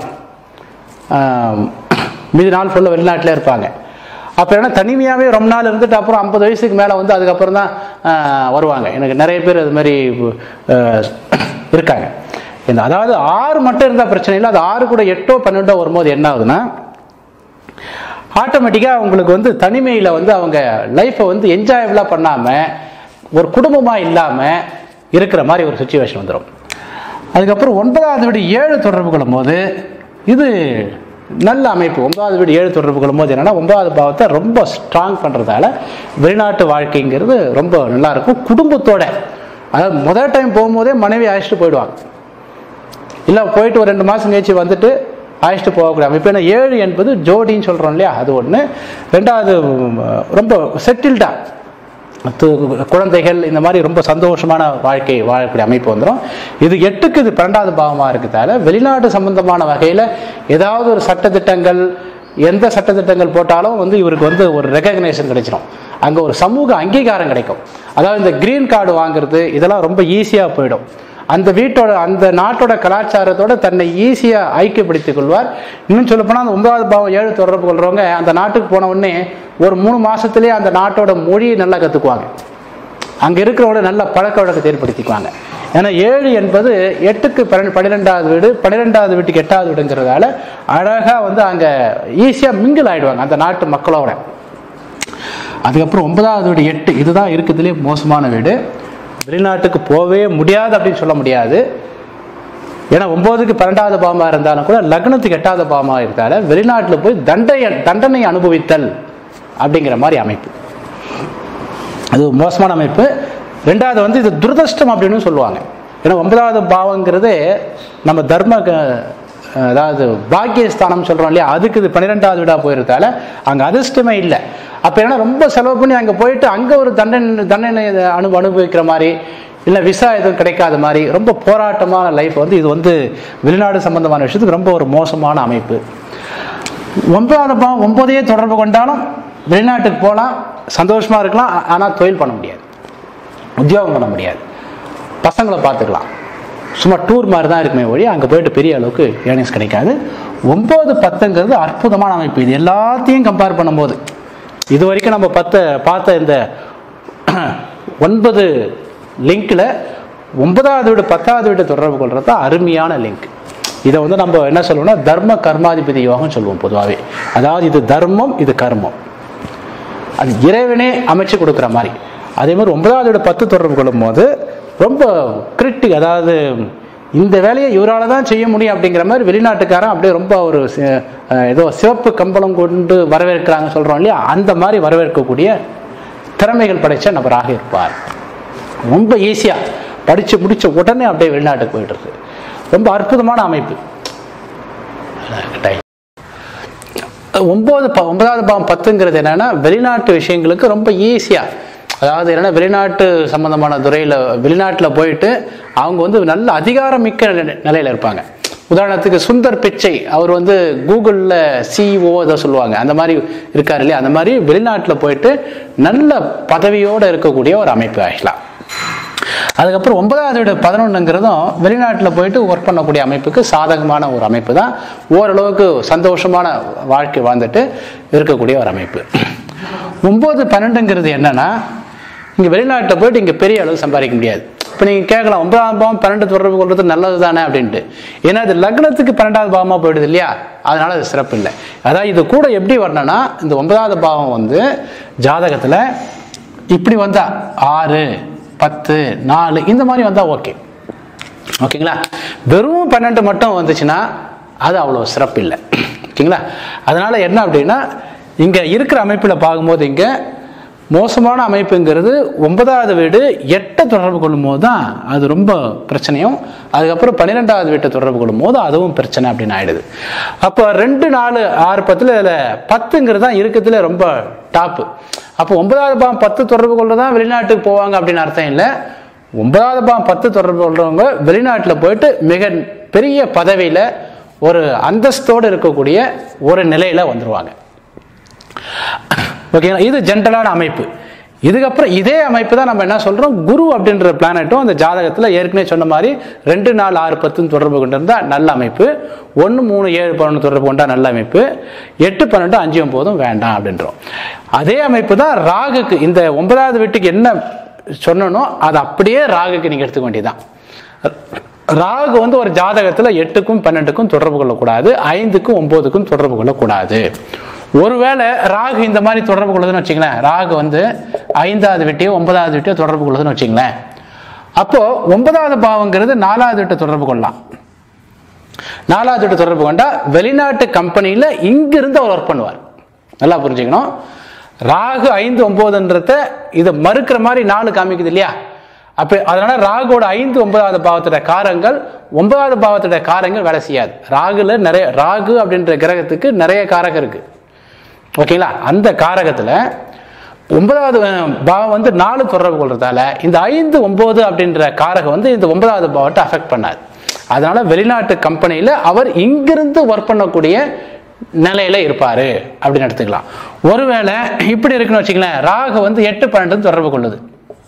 Speaker 1: ஆம், மீதி நாள் ஃபுல்லாக வெளிநாட்டில் இருப்பாங்க அப்போ என்ன தனிமையாகவே ரொம்ப நாள் இருந்துட்டு அப்புறம் ஐம்பது வயசுக்கு மேலே வந்து அதுக்கப்புறம் தான் ஆஹ், வருவாங்க எனக்கு நிறைய பேர் அது மாதிரி ஆஹ், இருக்காங்க இந்த அதாவது ஆறு மட்டும் இருந்தால் பிரச்சனை இல்லை அது ஆறு கூட எட்டோ பன்னெண்டோ வரும்போது என்ன ஆகுதுன்னா ஆட்டோமேட்டிக்காக உங்களுக்கு வந்து தனிமையில் வந்து அவங்க லைஃப்பை வந்து என்ஜாயபிளாக பண்ணாமல் ஒரு குடும்பமாக இல்லாமல் இருக்கிற மாதிரி ஒரு சுச்சுவேஷன் வந்துடும் அதுக்கப்புறம் ஒன்பதாவது வீடு ஏழு தொடர்பு கொள்ளும்போது இது நல்ல அமைப்பு ஒன்பதாவது வீடு ஏழு தொடர்பு கொள்ளும்போது என்னன்னா ஒன்பதாவது பாவத்தை ரொம்ப ஸ்ட்ராங் பண்ணுறதால வெளிநாட்டு வாழ்க்கைங்கிறது ரொம்ப நல்லா இருக்கும் குடும்பத்தோட அதாவது முதல் டைம் போகும்போதே மனைவி அழைச்சிட்டு போயிடுவாங்க இல்லை போயிட்டு ஒரு ரெண்டு மாதம் கழிச்சு வந்துட்டு அழைச்சிட்டு போகக்கூடிய அமைப்பு ஏன்னா ஏழு என்பது ஜோடின்னு சொல்கிறோம் இல்லையா அது ஒன்று ரெண்டாவது உம், ரொம்ப செட்டில்டா குழந்தைகள் இந்த மாதிரி ரொம்ப சந்தோஷமான வாழ்க்கை வாழக்கூடிய அமைப்பு வந்துடும் இது எட்டுக்கு இது பன்னெண்டாவது பாவமாக இருக்கிறதால வெளிநாடு சம்பந்தமான வகையில் ஏதாவது ஒரு சட்டத்திட்டங்கள் எந்த சட்டத்திட்டங்கள் போட்டாலும் வந்து இவருக்கு வந்து ஒரு ரெகக்னேஷன் கிடைச்சிடும் அங்கே ஒரு சமூக அங்கீகாரம் கிடைக்கும் அதாவது இந்த கிரீன் கார்டு வாங்குறது இதெல்லாம் ரொம்ப ஈஸியாக போயிடும் அந்த வீட்டோட அந்த நாட்டோட கலாச்சாரத்தோட தன்னை ஈஸியாக ஐக்கியப்படுத்திக் கொள்வார் இன்னும் சொல்லப்போனால் அந்த ஒன்பதாவது பாவம் ஏழு தொடர்பு கொள்றவங்க அந்த நாட்டுக்கு போன உடனே ஒரு மூணு மாசத்திலேயே அந்த நாட்டோட மொழியை நல்லா கற்றுக்குவாங்க அங்கே இருக்கிறவங்கள நல்ல பழக்க வழக்கத்தை ஏற்படுத்திக்குவாங்க ஏன்னா ஏழு என்பது எட்டுக்கு பன்ன பன்னிரெண்டாவது வீடு பன்னிரெண்டாவது வீட்டுக்கு எட்டாவது வீடுங்கிறதால அழகாக வந்து அங்கே ஈஸியாக மிங்கிள் ஆயிடுவாங்க அந்த நாட்டு மக்களோட அதுக்கப்புறம் ஒன்பதாவது வீடு எட்டு இதுதான் இருக்கிறதுலே மோசமான வீடு வெளிநாட்டுக்கு போகவே முடியாது அப்படின்னு சொல்ல முடியாது ஏன்னா ஒன்பதுக்கு பன்னெண்டாவது பாவமாக இருந்தாலும் கூட லக்னத்துக்கு எட்டாவது பாவமாக இருந்தால வெளிநாட்டில் போய் தண்டை தண்டனை அனுபவித்தல் அப்படிங்கிற மாதிரி அமைப்பு அது ஒரு மோசமான அமைப்பு ரெண்டாவது வந்து இது துரதிருஷ்டம் அப்படின்னு சொல்லுவாங்க ஏன்னா ஒன்பதாவது பாவங்கிறது நம்ம தர்ம க- அதாவது பாக்கியஸ்தானம் சொல்றோம் இல்லையா அதுக்கு இது பன்னிரெண்டாவது வீடா போயிருந்தால அங்க அதிர்ஷ்டமே இல்லை அப்ப என்ன ரொம்ப செலவு பண்ணி அங்க போயிட்டு அங்க ஒரு தண்டனை தண்டனை அனு அனுபவிக்கிற மாதிரி இல்லை விசா எதுவும் கிடைக்காத மாதிரி ரொம்ப போராட்டமான லைஃப் வந்து இது வந்து வெளிநாடு சம்பந்தமான விஷயத்துக்கு ரொம்ப ஒரு மோசமான அமைப்பு ஒன்பதாவது பாவம் ஒன்பதையே தொடர்பு கொண்டாலும் வெளிநாட்டுக்கு போகலாம் சந்தோஷமா இருக்கலாம் ஆ- ஆனா தொழில் பண்ண முடியாது உத்தியோகம் பண்ண முடியாது பசங்களை பார்த்துக்கலாம் சும்மா டூர் மாதிரி தான் இருக்குமே ஒழி அங்கே போயிட்டு பெரிய அளவுக்கு ஏர்னிங்ஸ் கிடைக்காது ஒம்பது பத்துங்கிறது அற்புதமான அமைப்பு இது எல்லாத்தையும் கம்பேர் பண்ணும்போது இது வரைக்கும் நம்ம பத்த பார்த்த இந்த ஒன்பது லிங்க்ல ஒன்பதாவது வீடு பத்தாவது வீடு தொடர்பு கொள்றது தான் அருமையான லிங்க் இதை வந்து நம்ம என்ன சொல்லுவோம்னா தர்ம கர்மாதிபதி யோகம் சொல்லுவோம் பொதுவாகவே அதாவது இது தர்மம் இது கர்மம் அது இறைவனே அமைச்சு கொடுக்குற மாதிரி அதே மாதிரி ஒன்பதாவது வீடு பத்து தொடர்பு கொள்ளும் போது ரொம்ப கிரிட்டிக் அதாவது இந்த வேலையை இவரால் தான் செய்ய முடியும் அப்படிங்கிற மாதிரி வெளிநாட்டுக்காரன் அப்படியே ரொம்ப ஒரு சி- அஹ் ஏதோ சிவப்பு கம்பளம் கொண்டு வரவேற்கிறாங்க சொல்கிறோம் இல்லையா அந்த மாதிரி வரவேற்கக்கூடிய திறமைகள் படைச்ச நபராக இருப்பார் ரொம்ப ஈஸியாக படித்து முடிச்ச உடனே அப்படியே வெளிநாட்டுக்கு போயிடுறது ரொம்ப அற்புதமான அமைப்பு டைம் ஒன்பது ப ஒன்பதாவது பாவம் பத்துங்கிறது என்னன்னா வெளிநாட்டு விஷயங்களுக்கு ரொம்ப ஈஸியாக அதாவது என்னன்னா வெளிநாட்டு சம்பந்தமான துறையில் வெளிநாட்டில் போயிட்டு அவங்க வந்து நல்ல அதிகாரம் மிக்க நிலை- நிலையில இருப்பாங்க உதாரணத்துக்கு சுந்தர் பிச்சை அவர் வந்து கூகுளில் சிஇஓ ஏதோ சொல்லுவாங்க அந்த மாதிரி இருக்காரு இல்லையா அந்த மாதிரி வெளிநாட்டில் போயிட்டு நல்ல பதவியோடு இருக்கக்கூடிய ஒரு அமைப்பு ஆக்சுவலாக அதுக்கப்புறம் ஒன்பதாவது வீடு பதினொன்றுங்கிறதும் வெளிநாட்டில் போயிட்டு ஒர்க் பண்ணக்கூடிய அமைப்புக்கு சாதகமான ஒரு அமைப்பு தான் ஓரளவுக்கு சந்தோஷமான வாழ்க்கை வாழ்ந்துட்டு இருக்கக்கூடிய ஒரு அமைப்பு ஒம்பது பன்னெண்டுங்கிறது என்னன்னா இங்கே வெளிநாட்டில் போயிட்டு இங்கே பெரிய அளவு சம்பாதிக்க முடியாது இப்போ நீங்கள் கேட்கலாம் ஒன்பதாம் பாவம் பன்னெண்டு தொடர்பு கொள்வது நல்லது தானே அப்படின்ட்டு ஏன்னா அது லக்னத்துக்கு பன்னெண்டாவது பாவமாக போயிடுது இல்லையா அதனால அது சிறப்பு இல்லை அதாவது இது கூட எப்படி வரணும்னா இந்த ஒன்பதாவது பாவம் வந்து ஜாதகத்தில் இப்படி வந்தா ஆறு பத்து நாலு இந்த மாதிரி வந்தா ஓகே ஓகேங்களா வெறும் பன்னெண்டு மட்டும் வந்துச்சுன்னா அது அவ்வளோ சிறப்பு இல்லை ஓகேங்களா அதனால என்ன அப்படின்னா இங்க இருக்கிற அமைப்பில் பார்க்கும்போது இங்க மோசமான அமைப்புங்கிறது ஒன்பதாவது வீடு எட்டை தொடர்பு கொள்ளும் போது தான் அது ரொம்ப பிரச்சனையும் அதுக்கப்புறம் பன்னிரெண்டாவது வீட்டை தொடர்பு கொள்ளும் போது அதுவும் பிரச்சனை அப்படின்னு ஆயிடுது அப்போ ரெண்டு நாலு ஆறு பத்தில் இதில் பத்துங்கிறது தான் இருக்கிறதுல ரொம்ப டாப்பு அப்போ ஒன்பதாவது பாவம் பத்து தொடர்பு கொள்றதான் வெளிநாட்டுக்கு போவாங்க அப்படின்னு அர்த்தம் இல்லை ஒன்பதாவது பாவம் பத்து தொடர்பு கொள்றவங்க வெளிநாட்டில் போயிட்டு மிக பெரிய பதவியில் ஒரு அந்தஸ்தோடு இருக்கக்கூடிய ஒரு நிலையில வந்துருவாங்க ஓகேங்களா இது ஜென்ரலான அமைப்பு இதுக்கப்புறம் இதே அமைப்பு தான் நம்ம என்ன சொல்றோம் குரு அப்படின்ற பிளானட்டும் அந்த ஜாதகத்தில் ஏற்கனவே சொன்ன மாதிரி ரெண்டு நாலு ஆறு பத்துன்னு தொடர்பு கொண்டிருந்தா நல்ல அமைப்பு ஒன்று மூணு ஏழு பதினொன்று தொடர்பு கொண்டா நல்ல அமைப்பு எட்டு பன்னெண்டு அஞ்சு ஒன்பதும் வேண்டாம் அப்படின்றோம் அதே அமைப்பு தான் ராகுக்கு இந்த ஒன்பதாவது வீட்டுக்கு என்ன சொன்னனோ அது அப்படியே ராகுக்கு நீங்க எடுத்துக்க வேண்டியதுதான் ராகு வந்து ஒரு ஜாதகத்துல எட்டுக்கும் பன்னெண்டுக்கும் தொடர்பு கொள்ளக்கூடாது ஐந்துக்கும் ஒன்பதுக்கும் தொடர்பு கொள்ளக்கூடாது ஒருவேளை ராகு இந்த மாதிரி தொடர்பு கொள்ளுதுன்னு வச்சுங்களேன் ராகு வந்து ஐந்தாவது வீட்டையோ ஒன்பதாவது வீட்டையோ தொடர்பு கொள்ளுதுன்னு வச்சுங்களேன் அப்போ ஒன்பதாவது பாவங்கிறது நாலாவது வீட்டை தொடர்பு கொள்ளலாம் நாலாவது வீட்டை தொடர்பு கொண்டா வெளிநாட்டு கம்பெனியில இங்கிருந்து அவர் ஒர்க் பண்ணுவார் நல்லா புரிஞ்சுக்கணும் ராகு ஐந்து ஒன்பதுன்றத இதை மறுக்கிற மாதிரி நாலு காமிக்குது இல்லையா அப்ப அதனால ராகுவோட ஐந்து ஒன்பதாவது பாவத்தோட காரங்கள் ஒன்பதாவது பாவத்தோட காரங்கள் வேலை செய்யாது ராகுல நிறைய ராகு அப்படின்ற கிரகத்துக்கு நிறைய காரகம் இருக்கு ஓகேங்களா அந்த காரகத்துல ஒன்பதாவது அஹ், பாவம் வந்து நாலு தொடர்பு கொள்றதால இந்த ஐந்து ஒன்பது அப்படின்ற காரகம் வந்து இந்த ஒன்பதாவது பாவத்தை அஃபெக்ட் பண்ணாது அதனால வெளிநாட்டு கம்பெனியில அவர் இங்கிருந்து ஒர்க் பண்ணக்கூடிய நிலையில இருப்பாரு அப்படின்னு எடுத்துக்கலாம் ஒருவேளை இப்படி இருக்குன்னு வச்சுங்களேன் ராகு வந்து எட்டு பன்னெண்டு தொடர்பு கொள்ளுது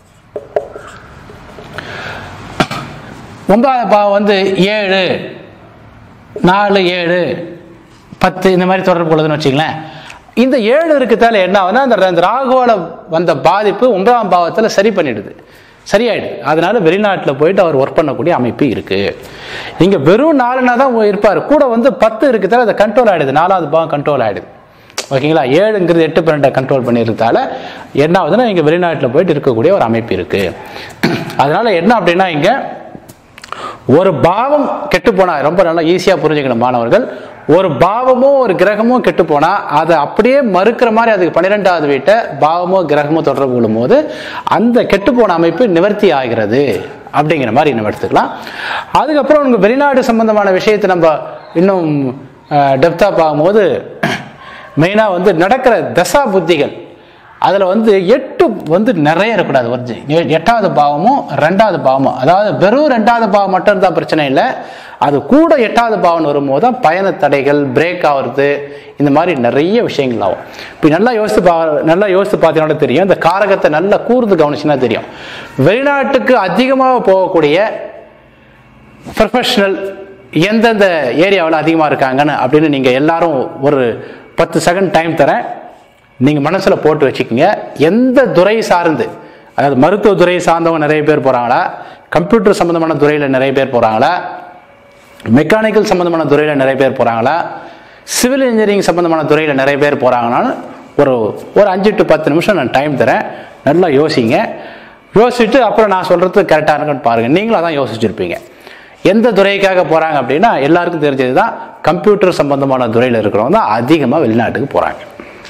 Speaker 1: ஒன்பதாவது பாவம் வந்து ஏழு நாலு ஏழு பத்து இந்த மாதிரி தொடர்பு கொள்ளுதுன்னு வச்சுங்களேன் இந்த ஏழு இருக்கிறதால என்ன ஆகுதுன்னா அந்த அந்த ராகுவோட வந்த பாதிப்பு ஒன்பதாம் பாவத்தில் சரி பண்ணிடுது சரியாயிடுது அதனால வெளிநாட்டில் போயிட்டு அவர் ஒர்க் பண்ணக்கூடிய அமைப்பு இருக்கு இங்க வெறும் நாலுனா தான் இருப்பார் கூட வந்து பத்து இருக்கிறதால அது கண்ட்ரோல் ஆயிடுது நாலாவது பாவம் கண்ட்ரோல் ஆயிடுது ஓகேங்களா ஏழுங்கிறது எட்டு பன்னெண்டை கண்ட்ரோல் பண்ணியிருந்தால என்ன ஆகுதுன்னா இங்க வெளிநாட்டில் போயிட்டு இருக்கக்கூடிய ஒரு அமைப்பு இருக்கு அதனால என்ன அப்படின்னா இங்க ஒரு பாவம் கெட்டு போனா ரொம்ப நல்லா ஈஸியா புரிஞ்சுக்கணும் மாணவர்கள் ஒரு பாவமோ ஒரு கிரகமோ கெட்டு போனா அதை அப்படியே மறுக்கிற மாதிரி அதுக்கு பன்னிரெண்டாவது வீட்டை பாவமோ கிரகமோ தொடர்பு கொள்ளும் போது அந்த கெட்டு போன அமைப்பு நிவர்த்தி ஆகிறது அப்படிங்கிற மாதிரி நம்ம எடுத்துக்கலாம் அதுக்கப்புறம் உங்க வெளிநாடு சம்பந்தமான விஷயத்தை நம்ம இன்னும் டெப்தா பார்க்கும்போது மெயினாக வந்து நடக்கிற தசா புத்திகள் அதில் வந்து எட்டு வந்து நிறைய இருக்கக்கூடாது ஒரு எ- எட்டாவது பாவமும் ரெண்டாவது பாவமும் அதாவது வெறும் ரெண்டாவது பாவம் மட்டும் இருந்தால் பிரச்சனை இல்லை அது கூட எட்டாவது பாவம் வரும்போது தான் பயண தடைகள் பிரேக் ஆகுறது இந்த மாதிரி நிறைய விஷயங்கள் ஆகும் இப்போ நல்லா யோசித்து பா நல்லா யோசித்து பார்த்தீங்கன்னா தெரியும் இந்த காரகத்தை நல்லா கூர்ந்து கவனிச்சுன்னா தெரியும் வெளிநாட்டுக்கு அதிகமாக போகக்கூடிய ப்ரொஃபஷனல் எந்தெந்த ஏரியாவில் அதிகமாக இருக்காங்கன்னு அப்படின்னு நீங்கள் எல்லாரும் ஒரு பத்து செகண்ட் டைம் தரேன் நீங்கள் மனசில் போட்டு வச்சுக்கோங்க எந்த துறை சார்ந்து அதாவது மருத்துவ துறை சார்ந்தவங்க நிறைய பேர் போகிறாங்களா கம்ப்யூட்டர் சம்மந்தமான துறையில் நிறைய பேர் போகிறாங்களா மெக்கானிக்கல் சம்மந்தமான துறையில் நிறைய பேர் போகிறாங்களா சிவில் இன்ஜினியரிங் சம்மந்தமான துறையில் நிறைய பேர் போகிறாங்களான்னு ஒரு ஒரு அஞ்சு டு பத்து நிமிஷம் நான் டைம் தரேன் நல்லா யோசிங்க யோசிச்சுட்டு அப்புறம் நான் சொல்கிறது கரெக்டாக இருக்குன்னு பாருங்கள் நீங்களும் அதான் யோசிச்சிருப்பீங்க எந்த துறைக்காக போகிறாங்க அப்படின்னா எல்லாருக்கும் தெரிஞ்சது தான் கம்ப்யூட்டர் சம்பந்தமான துறையில் இருக்கிறவங்க தான் அதிகமாக வெளிநாட்டுக்கு போகிறாங்க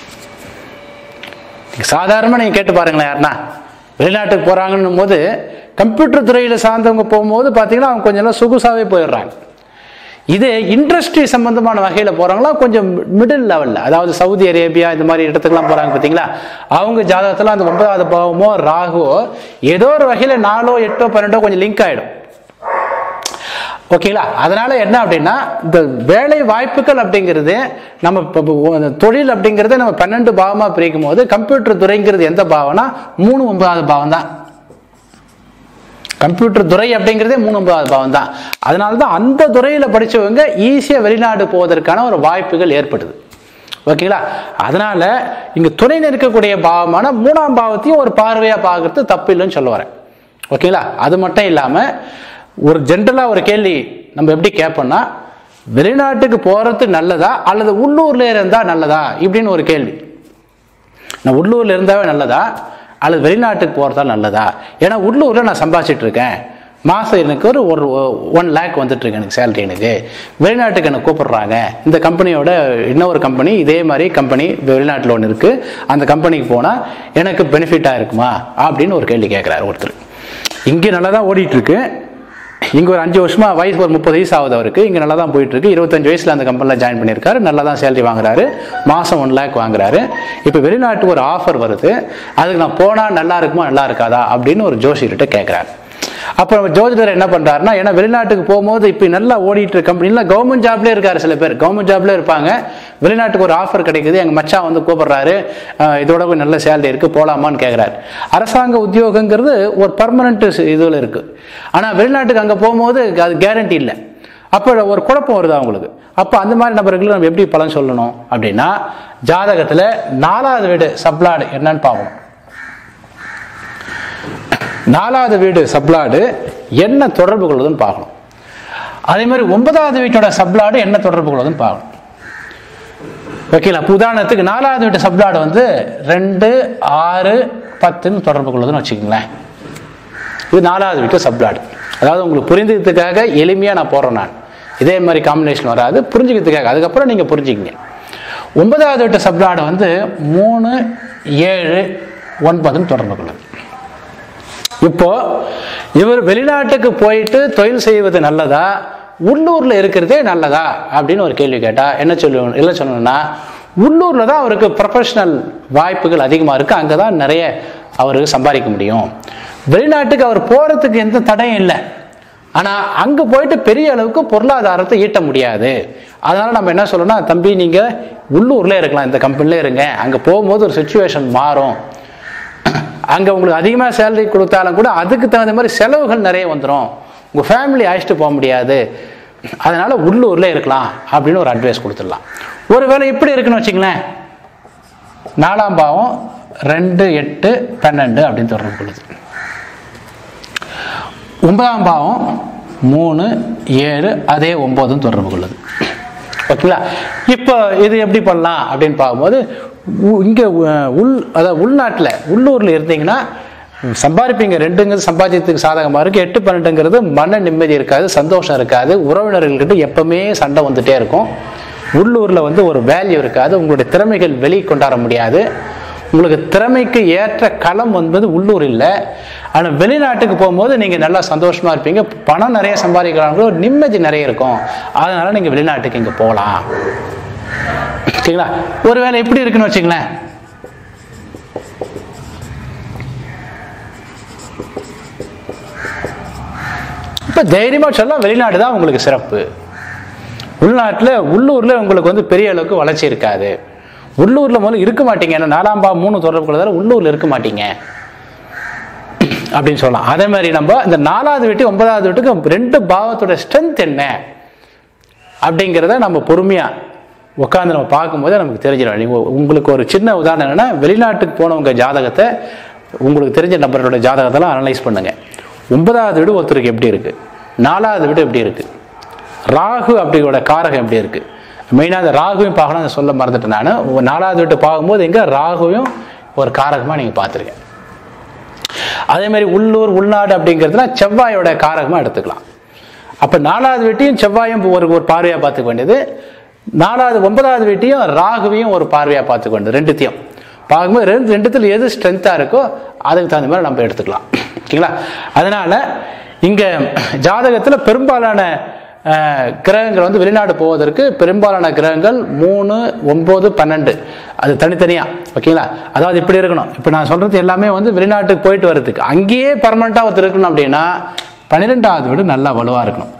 Speaker 1: சாதாரணமாக நீங்கள் கேட்டு பாருங்களேன் யாருன்னா வெளிநாட்டுக்கு போகிறாங்கன்னும் போது கம்ப்யூட்டர் துறையில் சார்ந்தவங்க போகும்போது பார்த்தீங்கன்னா அவங்க கொஞ்சம் எல்லாம் சொகுசாவே போயிடுறாங்க இது இண்டஸ்ட்ரி சம்பந்தமான வகையில் போகிறாங்களா கொஞ்சம் மிடில் லெவலில் அதாவது சவுதி அரேபியா இந்த மாதிரி இடத்துக்குலாம் போகிறாங்க பார்த்தீங்களா அவங்க ஜாதகத்தில் அந்த ஒன்பதாவது பாவமோ ராகுவோ ஏதோ ஒரு வகையில் நாலோ எட்டோ பன்னெண்டோ கொஞ்சம் லிங்க் ஆகிடும் ஓகேங்களா அதனால என்ன அப்படின்னா இந்த வேலை வாய்ப்புகள் அப்படிங்கிறது நம்ம இப்ப- இப்ப இந்த தொழில் அப்படிங்கிறத நம்ம பன்னெண்டு பாவமா பிரிக்கும் போது கம்ப்யூட்டர் துறைங்கிறது எந்த பாவம்னா மூணு ஒன்பதாவது பாவம் தான் கம்ப்யூட்டர் துறை அப்படிங்கிறதே மூணு ஒன்பதாவது பாவம் தான் அதனால தான் அந்த துறையில படிச்சவங்க ஈஸியா வெளிநாடு போவதற்கான ஒரு வாய்ப்புகள் ஏற்படுது ஓகேங்களா அதனால இங்க துணையில் இருக்கக்கூடிய பாவமான மூணாம் பாவத்தையும் ஒரு பார்வையா பார்க்கறது தப்பு இல்லைன்னு சொல்ல வரேன் ஓகேங்களா அது மட்டும் இல்லாம ஒரு ஜென்ரலா ஒரு கேள்வி நம்ம எப்படி கேட்போம்னா வெளிநாட்டுக்கு போறது நல்லதா அல்லது உள்ளூர்ல இருந்தா நல்லதா இப்படின்னு ஒரு கேள்வி நான் உள்ளூர்ல இருந்தாவே நல்லதா அல்லது வெளிநாட்டுக்கு போறதா நல்லதா ஏன்னா உள்ளூர்ல நான் சம்பாதிச்சிட்டு இருக்கேன் மாதம் எனக்கு ஒரு ஒரு ஒன் லேக் வந்துட்டு இருக்கு எனக்கு சேலரி எனக்கு வெளிநாட்டுக்கு எனக்கு கூப்பிடுறாங்க இந்த கம்பெனியோட இன்னொரு கம்பெனி இதே மாதிரி கம்பெனி வெளிநாட்டில் ஒன்று இருக்குது அந்த கம்பெனிக்கு போனால் எனக்கு பெனிஃபிட்டாக இருக்குமா அப்படின்னு ஒரு கேள்வி கேட்குறாரு ஒருத்தர் இங்கே நல்லா தான் ஓடிட்டு இருக்கு இங்கே ஒரு அஞ்சு வருஷமா வயசு ஒரு முப்பது வயசு ஆகுது அவருக்கு இங்கே நல்லா தான் போயிட்டு இருக்கு இருபத்தஞ்சு வயசுல அந்த கம்பெனியில் ஜாயின் பண்ணியிருக்காரு நல்லா தான் சேலரி வாங்குறாரு மாதம் ஒன் லேக் வாங்குறாரு இப்போ வெளிநாட்டுக்கு ஒரு ஆஃபர் வருது அதுக்கு நான் போனால் நல்லா இருக்குமா நல்லா இருக்காதா அப்படின்னு ஒரு ஜோசியர்கிட்ட கேட்குறாரு அப்போ நம்ம ஜோதிடர் என்ன பண்றாருன்னா ஏன்னா வெளிநாட்டுக்கு போகும்போது இப்போ நல்லா ஓடிட்டு இருக்க கம்பெனில கவர்மெண்ட் ஜாப்லேயே இருக்காரு சில பேர் கவர்மெண்ட் ஜாப்லேயே இருப்பாங்க வெளிநாட்டுக்கு ஒரு ஆஃபர் கிடைக்குது எங்கள் மச்சான் வந்து கூப்பிடுறாரு அஹ் இதோட கொஞ்சம் நல்ல சேலரி இருக்கு போலாமான்னு கேட்குறாரு அரசாங்க உத்தியோகங்கிறது ஒரு பர்மனண்ட் இதில் இருக்கு ஆனால் வெளிநாட்டுக்கு அங்கே போகும்போது அது கேரண்டி இல்லை அப்போ ஒரு குழப்பம் வருது அவங்களுக்கு அப்போ அந்த மாதிரி நபர்களுக்கு நம்ம எப்படி பலன் சொல்லணும் அப்படின்னா ஜாதகத்தில் நாலாவது வீடு சப்ளாடு என்னன்னு பார்க்கணும் நாலாவது வீடு சப்ளாடு என்ன தொடர்பு கொள்வதுன்னு பார்க்கணும் அதே மாதிரி ஒன்பதாவது வீட்டோட சப்ளாடு என்ன தொடர்பு கொள்வதுன்னு பார்க்கணும் ஓகேங்களா இப்ப உதாரணத்துக்கு நாலாவது வீட்டு சப்ளாடு வந்து ரெண்டு ஆறு பத்துன்னு தொடர்பு கொள்வதுன்னு வச்சுக்கோங்களேன் இது நாலாவது வீட்டு சப்ளாடு அதாவது உங்களுக்கு புரிஞ்சுக்கிறதுக்காக எளிமையாக நான் போடுறேன் நான் இதே மாதிரி காம்பினேஷன் வராது புரிஞ்சுக்கிறதுக்காக அதுக்கப்புறம் நீங்கள் புரிஞ்சுக்கிங்க ஒன்பதாவது வீட்டு சப்ளாடு வந்து மூணு ஏழு ஒன்பதுன்னு தொடர்பு கொள்ளுது இப்போ இவர் வெளிநாட்டுக்கு போயிட்டு தொழில் செய்வது நல்லதா உள்ளூர்ல இருக்கிறதே நல்லதா அப்படின்னு ஒரு கேள்வி கேட்டா என்ன சொல்லுவோம் என்ன சொல்லணும்னா உள்ளூர்ல தான் அவருக்கு ப்ரொஃபஷனல் வாய்ப்புகள் அதிகமா இருக்கு அங்கதான் நிறைய அவருக்கு சம்பாதிக்க முடியும் வெளிநாட்டுக்கு அவர் போறதுக்கு எந்த தடையும் இல்லை ஆனா அங்க போயிட்டு பெரிய அளவுக்கு பொருளாதாரத்தை ஈட்ட முடியாது அதனால நம்ம என்ன சொல்லணும்னா தம்பி நீங்க உள்ளூர்ல இருக்கலாம் இந்த கம்பெனில இருங்க அங்க போகும்போது ஒரு சுச்சுவேஷன் மாறும் அங்கே உங்களுக்கு அதிகமாக சேலரி கொடுத்தாலும் கூட அதுக்கு தகுந்த மாதிரி செலவுகள் நிறைய வந்துடும் உங்கள் ஃபேமிலி அழைச்சிட்டு போக முடியாது அதனால உள்ளூரில் இருக்கலாம் அப்படின்னு ஒரு அட்வைஸ் கொடுத்துடலாம் ஒருவேளை இப்படி இருக்குன்னு வச்சுங்களேன் நாலாம் பாவம் ரெண்டு எட்டு பன்னெண்டு அப்படின்னு தொடர்பு கொள்ளுது ஒன்பதாம் பாவம் மூணு ஏழு அதே ஒன்பதும் தொடர்பு கொள்ளுது ஓகேங்களா இப்போ இது எப்படி பண்ணலாம் அப்படின்னு பார்க்கும்போது உ- இங்க உ- உள் அதாவது உள்நாட்டில் உள்ளூர்ல இருந்தீங்கன்னா சம்பாதிப்பீங்க ரெண்டுங்கிறது சம்பாதியத்துக்கு சாதகமாக இருக்கு எட்டு பன்னெண்டுங்கிறது மன நிம்மதி இருக்காது சந்தோஷம் இருக்காது உறவினர்கள்கிட்ட எப்பவுமே சண்டை வந்துட்டே இருக்கும் உள்ளூர்ல வந்து ஒரு வேல்யூ இருக்காது உங்களுடைய திறமைகள் வெளியே கொண்டாட முடியாது உங்களுக்கு திறமைக்கு ஏற்ற களம் என்பது உள்ளூர் இல்லை ஆனால் வெளிநாட்டுக்கு போகும்போது நீங்கள் நல்லா சந்தோஷமா இருப்பீங்க பணம் நிறைய சம்பாதிக்கலாம் ஒரு நிம்மதி நிறைய இருக்கும் அதனால நீங்கள் வெளிநாட்டுக்கு இங்கே போகலாம் சரிங்களா ஒருவேளை எப்படி இருக்குன்னு வச்சுங்களேன் இப்போ தைரியமாக சொல்லலாம் வெளிநாடு தான் உங்களுக்கு சிறப்பு உள்நாட்டில் உள்ளூரில் உங்களுக்கு வந்து பெரிய அளவுக்கு வளர்ச்சி இருக்காது உள்ளூரில் முதல்ல இருக்க மாட்டீங்க ஏன்னா நாலாம் பா மூணு தொடர்பு கொள்வதால் உள்ளூரில் இருக்க மாட்டீங்க அப்படின்னு சொல்லலாம் அதே மாதிரி நம்ம இந்த நாலாவது வீட்டு ஒன்பதாவது வீட்டுக்கு ரெண்டு பாவத்தோட ஸ்ட்ரென்த் என்ன அப்படிங்கிறத நம்ம பொறுமையாக உட்காந்து நம்ம பார்க்கும்போது நமக்கு தெரிஞ்சிடும் நீங்க உங்களுக்கு ஒரு சின்ன உதாரணம் என்னன்னா வெளிநாட்டுக்கு போனவங்க ஜாதகத்தை உங்களுக்கு தெரிஞ்ச நபரோட ஜாதகத்தெல்லாம் அனலைஸ் பண்ணுங்க ஒன்பதாவது வீடு ஒருத்தருக்கு எப்படி இருக்கு நாலாவது வீடு எப்படி இருக்கு ராகு அப்படியோட காரகம் எப்படி இருக்கு மெயினாக அந்த ராகுவையும் பார்க்கணும் அதை சொல்ல மறந்துட்டேன் நான் நாலாவது வீட்டு பார்க்கும்போது எங்க ராகுவையும் ஒரு காரகமாக நீங்கள் பார்த்துருக்கேன் அதே மாதிரி உள்ளூர் உள்நாடு அப்படிங்கிறதுனா செவ்வாயோட காரகமாக எடுத்துக்கலாம் அப்போ நாலாவது வீட்டையும் செவ்வாயும் ஒரு ஒரு பார்வையாக பார்த்துக்க வேண்டியது நாலாவது ஒன்பதாவது வீட்டையும் ராகுவையும் ஒரு பார்வையாக பார்த்துக்க வேண்டியது ரெண்டுத்தையும் பார்க்கும்போது ரெண்டு ரெண்டுத்தில் எது ஸ்ட்ரென்த்தாக இருக்கோ அதுக்கு தகுந்த மாதிரி நம்ம எடுத்துக்கலாம் ஓகேங்களா அதனால இங்கே ஜாதகத்தில் பெரும்பாலான அஹ், கிரகங்கள் வந்து வெளிநாடு போவதற்கு பெரும்பாலான கிரகங்கள் மூணு ஒம்பது பன்னெண்டு அது தனித்தனியாக ஓகேங்களா அதாவது இப்படி இருக்கணும் இப்போ நான் சொல்கிறது எல்லாமே வந்து வெளிநாட்டுக்கு போயிட்டு வர்றதுக்கு அங்கேயே பர்மனெண்ட்டாக ஒருத்தர் இருக்கணும் அப்படின்னா பன்னிரெண்டாவது வீடு நல்லா வலுவாக இருக்கணும்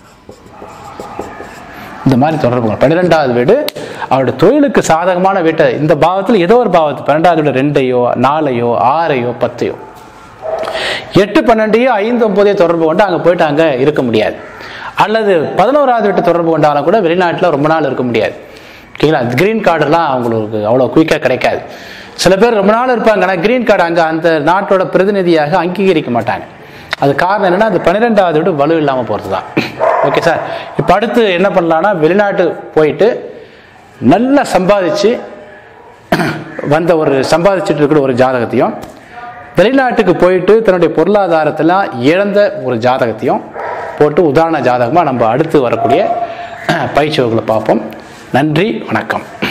Speaker 1: இந்த மாதிரி தொடர்புகள் பன்னிரெண்டாவது வீடு அவருடைய தொழிலுக்கு சாதகமான வீட்டை இந்த பாவத்தில் ஏதோ ஒரு பாவத்து பன்னெண்டாவது வீடு ரெண்டையோ நாலையோ ஆறையோ பத்தையோ எட்டு பன்னெண்டையோ ஐந்து ஒன்பதையோ தொடர்பு கொண்டு அங்கே போயிட்டு அங்கே இருக்க முடியாது அல்லது பதினோராவது வீட்டு தொடர்பு கொண்டாலும் கூட வெளிநாட்டில் ரொம்ப நாள் இருக்க முடியாது ஓகேங்களா கிரீன் கார்டுலாம் அவங்களுக்கு அவ்வளோ குயிக்காக கிடைக்காது சில பேர் ரொம்ப நாள் இருப்பாங்க ஆனால் கிரீன் கார்டு அங்கே அந்த நாட்டோட பிரதிநிதியாக அங்கீகரிக்க மாட்டாங்க அது காரணம் என்னன்னா அது பன்னிரெண்டாவது வீடு வலு இல்லாமல் போகிறது தான் ஓகே சார் இப்போ அடுத்து என்ன பண்ணலாம்னா வெளிநாட்டு போயிட்டு நல்லா சம்பாதிச்சு வந்த ஒரு சம்பாதிச்சுட்டு இருக்கிற ஒரு ஜாதகத்தையும் வெளிநாட்டுக்கு போயிட்டு தன்னுடைய பொருளாதாரத்தெல்லாம் இழந்த ஒரு ஜாதகத்தையும் போட்டு உதாரண ஜாதகமாக நம்ம அடுத்து வரக்கூடிய பயிற்சி வகுப்புல பார்ப்போம் நன்றி வணக்கம்